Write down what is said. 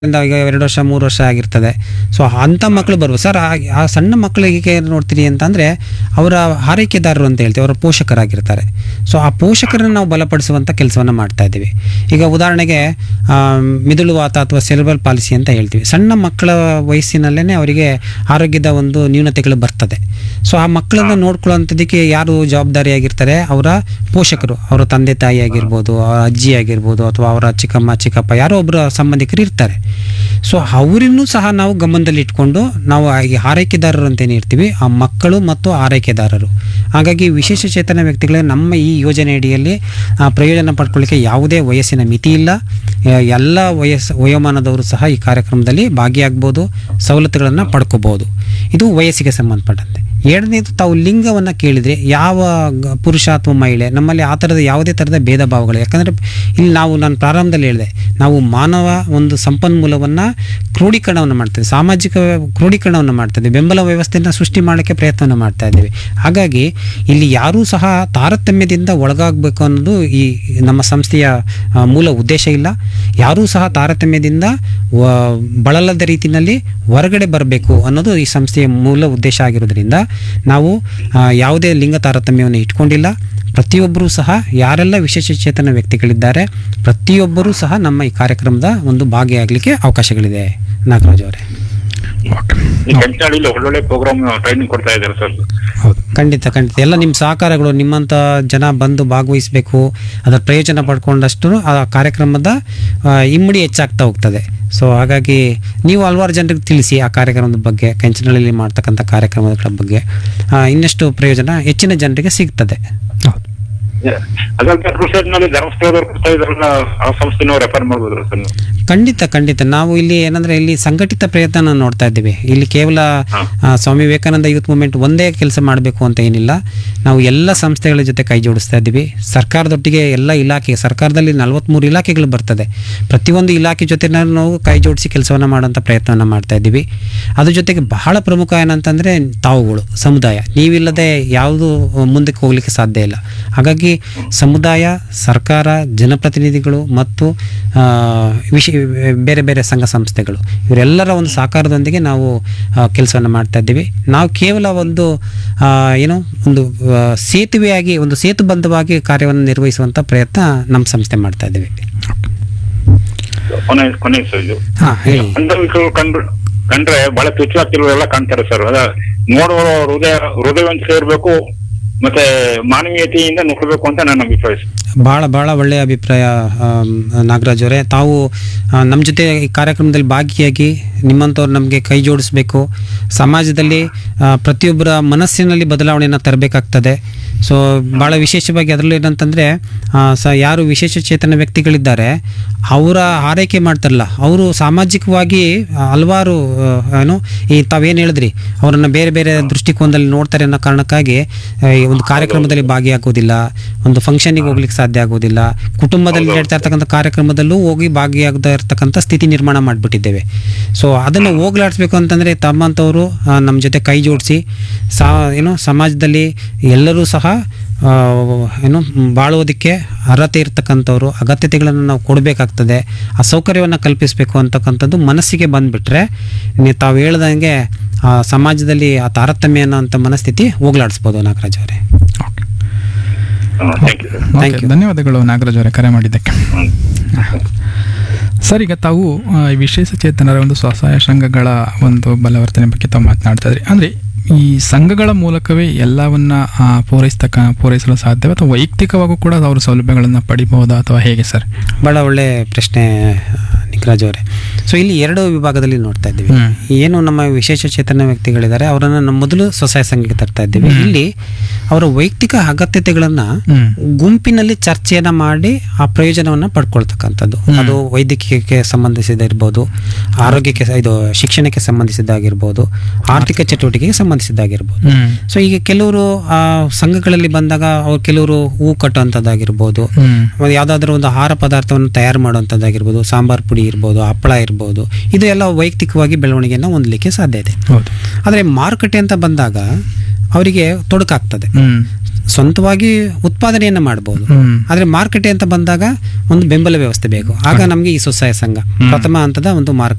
ಇಂದ ಈಗ ಎರಡು ವರ್ಷ ಮೂರು ವರ್ಷ ಆಗಿರ್ತದೆ ಸೊ ಅಂಥ ಮಕ್ಕಳು ಬರುವ ಸರ್ ಆ ಆ ಸಣ್ಣ ಮಕ್ಕಳಿಗೆ ನೋಡ್ತೀರಿ ಅಂತಂದರೆ ಅವರ ಹಾರೈಕೆದಾರರು ಅಂತ ಹೇಳ್ತೀವಿ ಅವರ ಪೋಷಕರಾಗಿರ್ತಾರೆ ಸೊ ಆ ಪೋಷಕರನ್ನು ನಾವು ಬಲಪಡಿಸುವಂಥ ಕೆಲಸವನ್ನು ಮಾಡ್ತಾ ಇದ್ದೀವಿ ಈಗ ಉದಾಹರಣೆಗೆ ಆ, ಮಿದುಳು ವಾತ ಅಥವಾ ಸೆಲೆಬ್ರಲ್ ಪಾಲಿಸಿ ಅಂತ ಹೇಳ್ತೀವಿ ಸಣ್ಣ ಮಕ್ಕಳ ವಯಸ್ಸಿನಲ್ಲೇ ಅವರಿಗೆ ಆರೋಗ್ಯದ ಒಂದು ನ್ಯೂನತೆಗಳು ಬರ್ತದೆ ಸೊ ಆ ಮಕ್ಕಳನ್ನು ನೋಡ್ಕೊಳ್ಳೋಂಥದ್ದಕ್ಕೆ ಯಾರು ಜವಾಬ್ದಾರಿಯಾಗಿರ್ತಾರೆ ಅವರ ಪೋಷಕರು ಅವರ ತಂದೆ ತಾಯಿ ಆಗಿರ್ಬೋದು ಅವರ ಅಜ್ಜಿ ಆಗಿರ್ಬೋದು ಅಥವಾ ಅವರ ಚಿಕ್ಕಮ್ಮ ಚಿಕ್ಕಪ್ಪ ಯಾರೋ ಒಬ್ಬರು ಸಂಬಂಧಿಕರು ಇರ್ತಾರೆ ಸೊ ಅವರನ್ನು ಸಹ ನಾವು ಗಮನದಲ್ಲಿ ಇಟ್ಕೊಂಡು ನಾವು ಈ ಆರೈಕೆದಾರರು ಅಂತೇನು ಇರ್ತೀವಿ ಆ ಮಕ್ಕಳು ಮತ್ತು ಆರೈಕೆದಾರರು ಹಾಗಾಗಿ ವಿಶೇಷ ಚೇತನ ವ್ಯಕ್ತಿಗಳೇ ನಮ್ಮ ಈ ಯೋಜನೆ ಅಡಿಯಲ್ಲಿ ಆ, ಪ್ರಯೋಜನ ಪಡ್ಕೊಳ್ಳಿಕ್ಕೆ ಯಾವುದೇ ವಯಸ್ಸಿನ ಮಿತಿ ಇಲ್ಲ ಎ- ಎಲ್ಲ ವಯಸ್ಸು ವಯೋಮಾನದವರು ಸಹ ಈ ಕಾರ್ಯಕ್ರಮದಲ್ಲಿ ಭಾಗಿಯಾಗ್ಬೋದು ಸವಲತ್ತುಗಳನ್ನು ಪಡ್ಕೋಬಹುದು ಇದು ವಯಸ್ಸಿಗೆ ಸಂಬಂಧಪಟ್ಟಂತೆ ಎರಡನೇದು ತಾವು ಲಿಂಗವನ್ನು ಕೇಳಿದರೆ ಯಾವ ಗ- ಪುರುಷ ಅಥವಾ ಮಹಿಳೆ ನಮ್ಮಲ್ಲಿ ಆ ಥರದ ಯಾವುದೇ ಥರದ ಭೇದ ಭಾವಗಳು ಯಾಕಂದರೆ ಇಲ್ಲಿ ನಾವು ನಾನು ಪ್ರಾರಂಭದಲ್ಲಿ ಹೇಳಿದೆ ನಾವು ಮಾನವ ಒಂದು ಸಂಪನ್ಮೂಲವನ್ನು ಕ್ರೋಢೀಕರಣವನ್ನು ಮಾಡ್ತೇವೆ ಸಾಮಾಜಿಕ ಕ್ರೋಢೀಕರಣವನ್ನು ಮಾಡ್ತೇವೆ ಬೆಂಬಲ ವ್ಯವಸ್ಥೆಯನ್ನು ಸೃಷ್ಟಿ ಮಾಡೋಕ್ಕೆ ಪ್ರಯತ್ನವನ್ನು ಮಾಡ್ತಾ ಇದ್ದೀವಿ ಹಾಗಾಗಿ ಇಲ್ಲಿ ಯಾರೂ ಸಹ ತಾರತಮ್ಯದಿಂದ ಒಳಗಾಗಬೇಕು ಅನ್ನೋದು ಈ ನಮ್ಮ ಸಂಸ್ಥೆಯ ಆ, ಮೂಲ ಉದ್ದೇಶ ಇಲ್ಲ ಯಾರೂ ಸಹ ತಾರತಮ್ಯದಿಂದ ವ- ಬಳಲದ ರೀತಿಯಲ್ಲಿ ಹೊರಗಡೆ ಬರಬೇಕು ಅನ್ನೋದು ಈ ಸಂಸ್ಥೆಯ ಮೂಲ ಉದ್ದೇಶ ಆಗಿರೋದ್ರಿಂದ ನಾವು ಆ, ಯಾವುದೇ ಲಿಂಗ ತಾರತಮ್ಯವನ್ನು ಇಟ್ಕೊಂಡಿಲ್ಲ ಪ್ರತಿಯೊಬ್ಬರೂ ಸಹ ಯಾರೆಲ್ಲ ವಿಶೇಷ ಚೇತನ ವ್ಯಕ್ತಿಗಳಿದ್ದಾರೆ ಪ್ರತಿಯೊಬ್ಬರೂ ಸಹ ನಮ್ಮ ಈ ಕಾರ್ಯಕ್ರಮದ ಒಂದು ಭಾಗಿಯಾಗಲಿಕ್ಕೆ ಅವಕಾಶಗಳಿದೆ ನಾಗರಾಜ್ ಅವರೇ ಓಕೆ ಈ ಕೆಂಚಾಳಿಲಿ ಒಳ್ಳೊಳ್ಳೆ ಪ್ರೋಗ್ರಾಮ್ ಟ್ರೈನಿಂಗ್ ಕೊಡ್ತಾ ಇದ್ದಾರೆ ಸರ್ ಹೌದು ಖಂಡಿತ ಖಂಡಿತ ಎಲ್ಲ ನಿಮ್ಮ ಸಹಕಾರಗಳು ನಿಮ್ಮಂಥ ಜನ ಬಂದು ಭಾಗವಹಿಸಬೇಕು ಅದರ ಪ್ರಯೋಜನ ಪಡ್ಕೊಂಡಷ್ಟು ಆ ಕಾರ್ಯಕ್ರಮದ ಆ, ಇಮ್ಮಡಿ ಹೆಚ್ಚಾಗ್ತಾ ಹೋಗ್ತದೆ ಸೊ ಹಾಗಾಗಿ ನೀವು ಹಲವಾರು ಜನರಿಗೆ ತಿಳಿಸಿ ಆ ಕಾರ್ಯಕ್ರಮದ ಬಗ್ಗೆ ಕೆಂಚನಹಳ್ಳಿಲಿ ಮಾಡ್ತಕ್ಕಂಥ ಕಾರ್ಯಕ್ರಮಗಳ ಬಗ್ಗೆ ಆ, ಇನ್ನಷ್ಟು ಪ್ರಯೋಜನ ಹೆಚ್ಚಿನ ಜನರಿಗೆ ಸಿಗ್ತದೆ ಹೌದು ಅದಕ್ಕೆ ನಲ್ಲಿ ಧರ್ಮಸ್ಥಳದವ್ರು ಕೊಡ್ತಾ ಇದಾರಲ್ಲ ಆ ಸಂಸ್ಥೆನೂ ರೆಫರ್ ಮಾಡ್ಬೋದ್ರ ಸರ್ ನೀವು ಖಂಡಿತ ಖಂಡಿತ ನಾವು ಇಲ್ಲಿ ಏನಂದ್ರೆ ಇಲ್ಲಿ ಸಂಘಟಿತ ಪ್ರಯತ್ನ ನೋಡ್ತಾ ಇದ್ದೀವಿ ಇಲ್ಲಿ ಕೇವಲ ಆ, ಸ್ವಾಮಿ ವಿವೇಕಾನಂದ ಯೂತ್ ಮೂವ್ಮೆಂಟ್ ಒಂದೇ ಕೆಲಸ ಮಾಡಬೇಕು ಅಂತ ಏನಿಲ್ಲ ನಾವು ಎಲ್ಲ ಸಂಸ್ಥೆಗಳ ಜೊತೆ ಕೈ ಜೋಡಿಸ್ತಾ ಇದ್ದೀವಿ ಸರ್ಕಾರದೊಟ್ಟಿಗೆ ಎಲ್ಲ ಇಲಾಖೆ ಸರ್ಕಾರದಲ್ಲಿ ನಲವತ್ತ್ಮೂರು ಇಲಾಖೆಗಳು ಬರ್ತದೆ ಪ್ರತಿಯೊಂದು ಇಲಾಖೆ ಜೊತೆ ನಾವು ಕೈ ಜೋಡಿಸಿ ಕೆಲಸವನ್ನು ಮಾಡೋಂಥ ಪ್ರಯತ್ನವನ್ನು ಮಾಡ್ತಾ ಇದ್ದೀವಿ ಅದ್ರ ಜೊತೆಗೆ ಬಹಳ ಪ್ರಮುಖ ಏನಂತಂದರೆ ತಾವುಗಳು ಸಮುದಾಯ ನೀವಿಲ್ಲದೆ ಯಾವುದು ಮುಂದಕ್ಕೆ ಹೋಗ್ಲಿಕ್ಕೆ ಸಾಧ್ಯ ಇಲ್ಲ ಹಾಗಾಗಿ ಸಮುದಾಯ ಸರ್ಕಾರ ಜನಪ್ರತಿನಿಧಿಗಳು ಮತ್ತು ಆ, ವಿಶೇ ಬೇರೆ ಬೇರೆ ಸಂಘ ಸಂಸ್ಥೆಗಳು ಇವರೆಲ್ಲರ ಒಂದು ಸಹಕಾರದೊಂದಿಗೆ ನಾವು ಕೆಲಸವನ್ನು ಮಾಡ್ತಾ ಇದ್ದೀವಿ ನಾವು ಕೇವಲ ಒಂದು ಆ, ಏನು ಒಂದು ಆ, ಸೇತುವೆಯಾಗಿ ಒಂದು ಸೇತುಬದ್ಧವಾಗಿ ಕಾರ್ಯವನ್ನು ನಿರ್ವಹಿಸುವಂಥ ಪ್ರಯತ್ನ ನಮ್ಮ ಸಂಸ್ಥೆ ಮಾಡ್ತಾ ಇದ್ದೀವಿ ಕೊನೆ ಕೊನೆ ಸರ್ ಇದು ಹಾಂ ಹೇಳಿ ಅಂಧವಿಕಲರು ಕಂಡ್ರೆ ಕಂಡ್ರೆ ಬಹಳ ತುಚ್ಛಾತಿರುವರೆಲ್ಲ ಕಾಣ್ತಾರೆ ಸರ್ ಅದ ನೋಡುವ ಹೃದಯ ಹೃದಯವಂತ ಇರಬೇಕು ಮತ್ತೆ ಮಾನವೀಯತೆಯಿಂದ ನೋಡ್ಬೇಕು ಅಂತ ನನ್ನ ಅಭಿಪ್ರಾಯ ಸರ್ ಭಾಳ ಭಾಳ ಒಳ್ಳೆಯ ಅಭಿಪ್ರಾಯ ಆಮ್, ನಾಗರಾಜ್ ಅವರೇ ತಾವು ನಮ್ಮ ಜೊತೆ ಈ ಕಾರ್ಯಕ್ರಮದಲ್ಲಿ ಭಾಗಿಯಾಗಿ ನಿಮ್ಮಂಥವ್ರು ನಮಗೆ ಕೈ ಜೋಡಿಸ್ಬೇಕು ಸಮಾಜದಲ್ಲಿ ಆ, ಪ್ರತಿಯೊಬ್ಬರ ಮನಸ್ಸಿನಲ್ಲಿ ಬದಲಾವಣೆಯನ್ನು ತರಬೇಕಾಗ್ತದೆ ಸೊ ಭಾಳ ವಿಶೇಷವಾಗಿ ಅದರಲ್ಲೂ ಏನಂತಂದರೆ ಸ ಯಾರು ವಿಶೇಷ ಚೇತನ ವ್ಯಕ್ತಿಗಳಿದ್ದಾರೆ ಅವರ ಆರೈಕೆ ಮಾಡ್ತಾರಲ್ಲ ಅವರು ಸಾಮಾಜಿಕವಾಗಿ ಆ, ಹಲವಾರು ಆ, ಏನು ಈ ತಾವೇನು ಹೇಳಿದ್ರಿ ಅವರನ್ನು ಬೇರೆ ಬೇರೆ ದೃಷ್ಟಿಕೋನದಲ್ಲಿ ನೋಡ್ತಾರೆ ಅನ್ನೋ ಕಾರಣಕ್ಕಾಗಿ ಆ, ಈ ಒಂದು ಕಾರ್ಯಕ್ರಮದಲ್ಲಿ ಭಾಗಿಯಾಗೋದಿಲ್ಲ ಒಂದು ಫಂಕ್ಷನಿಗೆ ಹೋಗ್ಲಿಕ್ಕೆ ಸಾಧ್ಯ ಆಗೋದಿಲ್ಲ ಕುಟುಂಬದಲ್ಲಿ ನಡೀತಾ ಇರ್ತಕ್ಕಂಥ ಕಾರ್ಯಕ್ರಮದಲ್ಲೂ ಹೋಗಿ ಭಾಗಿಯಾಗದೇ ಇರ್ತಕ್ಕಂಥ ಸ್ಥಿತಿ ನಿರ್ಮಾಣ ಮಾಡಿಬಿಟ್ಟಿದ್ದೇವೆ ಸೊ ಅದನ್ನು ಹೋಗ್ಲಾಡಿಸ್ಬೇಕು ಅಂತಂದರೆ ತಮ್ಮಂಥವರು ನಮ್ಮ ಜೊತೆ ಕೈ ಜೋಡಿಸಿ ಸಾ ಏನು ಸಮಾಜದಲ್ಲಿ ಎಲ್ಲರೂ ಸಹ ಆ, ಏನು ಬಾಳೋದಕ್ಕೆ ಅರ್ಹತೆ ಇರ್ತಕ್ಕಂಥವ್ರು ಅಗತ್ಯತೆಗಳನ್ನು ನಾವು ಕೊಡಬೇಕಾಗ್ತದೆ ಆ ಸೌಕರ್ಯವನ್ನು ಕಲ್ಪಿಸಬೇಕು ಅಂತಕ್ಕಂಥದ್ದು ಮನಸ್ಸಿಗೆ ಬಂದುಬಿಟ್ರೆ ನೀವು ತಾವು ಹೇಳ್ದಂಗೆ ಆ ಸಮಾಜದಲ್ಲಿ ಆ ತಾರತಮ್ಯ ಅನ್ನೋಂಥ ಮನಸ್ಥಿತಿ ಹೋಗ್ಲಾಡಿಸ್ಬೋದು ನಾಗರಾಜ್ ಅವರೇ okay thank you sir Thank okay you. ಧನ್ಯವಾದಗಳು ನಾಗರಾಜ್ ಅವರೇ ಕರೆ ಮಾಡಿದ್ದಕ್ಕೆ ಸರ್ ಈಗ ತಾವು ಆ, ಈ ವಿಶೇಷ ಚೇತನರ ಒಂದು ಸ್ವಸಹಾಯ ಸಂಘಗಳ ಒಂದು ಬಲವರ್ತನೆ ಬಗ್ಗೆ ತಾವು ಮಾತನಾಡ್ತಾ ಇದ್ರಿ ಅಂದರೆ ಈ ಸಂಘಗಳ ಮೂಲಕವೇ ಎಲ್ಲವನ್ನ ಆ, ಪೂರೈಸ್ತಕ್ಕ ಪೂರೈಸಲು ಸಾಧ್ಯವೇ ಅಥವಾ ವೈಯಕ್ತಿಕವಾಗೂ ಕೂಡ ಅವರು ಸೌಲಭ್ಯಗಳನ್ನು ಪಡಿಬಹುದಾ ಅಥವಾ ಹೇಗೆ ಸರ್ ಭಾಳ ಒಳ್ಳೆ ಪ್ರಶ್ನೆ ನಿಖರಾಜ್ ಅವರೇ ಸೊ ಇಲ್ಲಿ ಎರಡು ವಿಭಾಗದಲ್ಲಿ ನೋಡ್ತಾ ಇದ್ದೀವಿ ಹ್ಮ್. ಏನು ನಮ್ಮ ವಿಶೇಷ ಚೇತನ ವ್ಯಕ್ತಿಗಳಿದ್ದಾರೆ ಅವರನ್ನು ನಮ್ಮ ಮೊದಲು ಸ್ವಸಹಾಯ ಸಂಘಕ್ಕೆ ತರ್ತಾ ಇದ್ದೀವಿ ಇಲ್ಲಿ ಅವರ ವೈಯಕ್ತಿಕ ಅಗತ್ಯತೆಗಳನ್ನು ಹ್ಮ್. ಗುಂಪಿನಲ್ಲಿ ಚರ್ಚೆಯನ್ನ ಮಾಡಿ ಆ ಪ್ರಯೋಜನವನ್ನು ಪಡ್ಕೊಳ್ತಕ್ಕಂಥದ್ದು ಅದು ವೈದ್ಯಕೀಯಕ್ಕೆ ಸಂಬಂಧಿಸಿದ ಇರ್ಬೋದು ಆರೋಗ್ಯಕ್ಕೆ ಸ- ಇದು ಶಿಕ್ಷಣಕ್ಕೆ ಸಂಬಂಧಿಸಿದ್ದಾಗಿರ್ಬೋದು ಆರ್ಥಿಕ ಚಟುವಟಿಕೆಗೆ ಸಂಬಂಧಿಸಿದ್ದಾಗಿರ್ಬೋದು ಹ್ಮ್. ಸೊ ಈಗ ಕೆಲವರು ಆ ಸಂಘಗಳಲ್ಲಿ ಬಂದಾಗ ಅವ್ರು ಕೆಲವರು ಹೂ ಕಟ್ಟುವಂಥದ್ದಾಗಿರ್ಬೋದು ಹ್ಮ್. ಒಂದು ಯಾವುದಾದ್ರೂ ಒಂದು ಆಹಾರ ಪದಾರ್ಥವನ್ನು ತಯಾರು ಮಾಡುವಂಥದ್ದಾಗಿರ್ಬೋದು ಸಾಂಬಾರ್ ಪುಡಿ ಇರ್ಬೋದು ಹಪ್ಪಳ ಇರ್ಬೋದು ಇದು ಎಲ್ಲ ವೈಯಕ್ತಿಕವಾಗಿ ಬೆಳವಣಿಗೆಯನ್ನು ಹೊಂದಲಿಕ್ಕೆ ಸಾಧ್ಯ ಇದೆ ಹೌದು ಆದರೆ ಮಾರುಕಟ್ಟೆ ಅಂತ ಬಂದಾಗ ಅವರಿಗೆ ತೊಡಕಾಗ್ತದೆ ಹ್ಮ್ ಸ್ವಂತವಾಗಿ ಉತ್ಪಾದನೆಯನ್ನ ಮಾಡಬಹುದು ಹ್ಮ್. ಆದ್ರೆ ಮಾರುಕಟ್ಟೆ ಅಂತ ಬಂದಾಗ ಒಂದು ಬೆಂಬಲ ವ್ಯವಸ್ಥೆ ಬೇಕು ಆಗ ನಮಗೆ ಈ ಸ್ವಸಹಾಯ ಸಂಘ ಪ್ರಥಮ ಹಂತದ ಒಂದು ಮಾರುಕಟ್ಟೆ